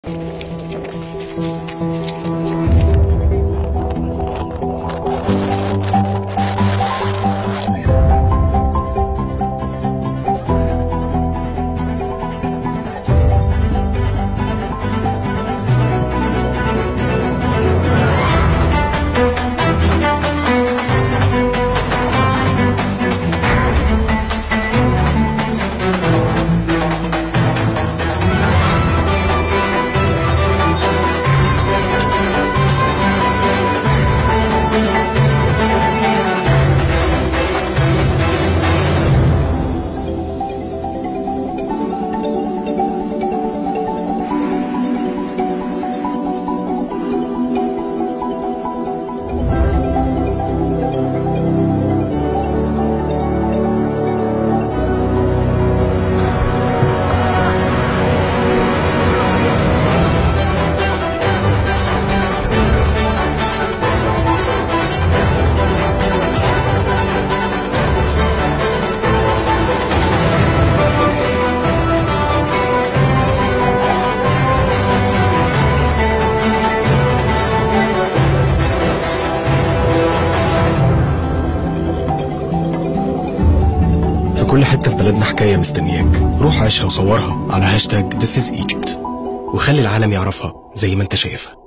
في كل حتة في بلدنا حكاية مستنياك روح عيشها وصورها على هاشتاج This is Egypt وخلي العالم يعرفها زي ما انت شايفها